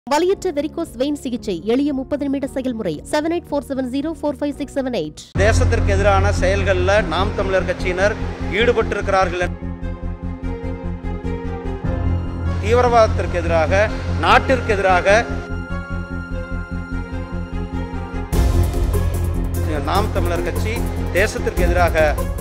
வலியற்ற varicose vein சிகிச்சை எளிய முப்பது நிமிட செயல்முறை seven eight four seven zero four five six seven eight தேசத்திற்கு எதிரான செயல்களில் நாம் தமிழர் கட்சியினர் ஈடுபட்டிருக்கிறார்கள் என- தீவிரவாதத்திற்கு எதிராக நாட்டிற்கு எதிராக நாம் தமிழர் கட்சி தேசத்திற்கு எதிராக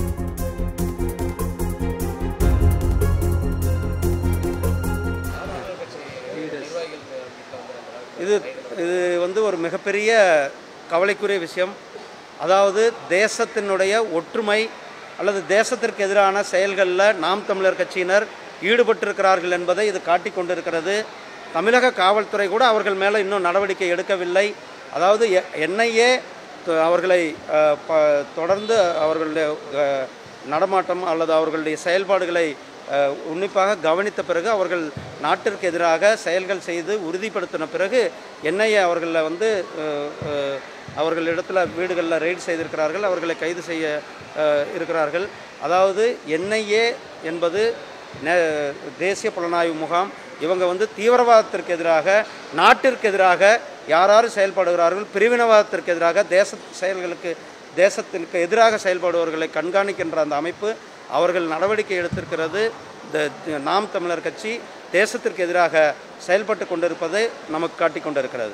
இது இது வந்து ஒரு மிகப்பெரிய கவலைக்குரிய விஷயம் அதாவது தேசத்தினுடைய ஒற்றுமை அல்லது தேசத்திற்கு எதிரான செயல்களில் நாம் தமிழர் கட்சியினர் ஈடுபட்டிருக்கிறார்கள் என்பதை இது காட்டிக் கொண்டிருக்கிறது தமிழக காவல்துறை கூட அவர்கள் மேலே இன்னும் நடவடிக்கை எடுக்கவில்லை அதாவது என்ஐஏ அவர்களை அஹ், ப- தொடர்ந்து அவர்களுடைய அஹ், நடமாட்டம் அல்லது அவர்களுடைய செயல்பாடுகளை அஹ், உன்னிப்பாக கவனித்த பிறகு அவர்கள் நாட்டிற்கு எதிராக செயல்கள் செய்து உறுதிப்படுத்தின பிறகு என்ஐஏ அவர்களை வந்து அஹ், அஹ், அவர்களிடத்தில் வீடுகளில் ரெய்டு செய்திருக்கிறார்கள் அவர்களை கைது செய்ய அஹ், இருக்கிறார்கள் அதாவது என்ஐஏ என்பது நே- தேசிய புலனாய்வு முகாம் இவங்க வந்து தீவிரவாதத்திற்கு எதிராக நாட்டிற்கு எதிராக யார் யார் செயல்படுகிறார்கள் பிரிவினவாதத்திற்கு எதிராக தேச செயல்களுக்கு தேசத்திற்கு எதிராக செயல்படுபவர்களை கண்காணிக்கின்ற அந்த அமைப்பு அவர்கள் நடவடிக்கை எடுத்திருக்கிறது இந்த நாம் தமிழர் கட்சி தேசத்திற்கு எதிராக செயல்பட்டு கொண்டிருப்பதை நமக்கு காட்டிக் கொண்டிருக்கிறது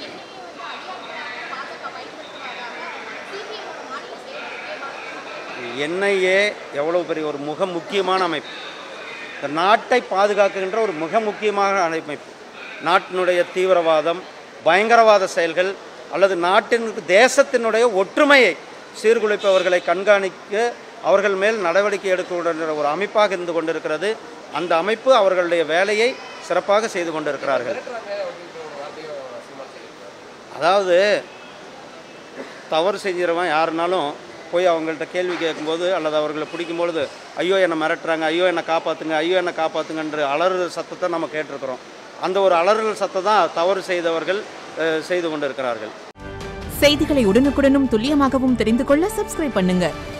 என்ஐஏ எவ்வளவு பெரிய ஒரு மிக முக்கியமான அமைப்பு இந்த நாட்டை பாதுகாக்கின்ற ஒரு மிக முக்கியமான அமைப்பு நாட்டினுடைய தீவிரவாதம் பயங்கரவாத செயல்கள் அல்லது நாட்டின் தேசத்தினுடைய ஒற்றுமையை சீர்குலைப்பவர்களை கண்காணிக்க அவர்கள் மேல் நடவடிக்கை எடுக்கின்ற ஒரு அமைப்பாக இருந்து கொண்டிருக்கிறது அந்த அமைப்பு அவர்களுடைய வேலையை சிறப்பாக செய்து கொண்டிருக்கிறார்கள் அதாவது தவறு செஞ்சிடவன் யாருனாலும் போய் அவங்கள்ட்ட கேள்வி கேட்கும்போது அல்லது அவர்களை பிடிக்கும்பொழுது ஐயோ என்னை மிரட்டுறாங்க ஐயோ என்னை காப்பாற்றுங்க ஐயோ என்னை காப்பாற்றுங்கன்ற அலறுதல் சத்தத்தை நம்ம கேட்டிருக்கிறோம் அந்த ஒரு அலறுதல் சத்தம் தான் தவறு செய்தவர்கள் அஹ், செய்து கொண்டிருக்கிறார்கள் செய்திகளை உடனுக்குடனும் துல்லியமாகவும் தெரிந்து கொள்ள சப்ஸ்கிரைப் பண்ணுங்க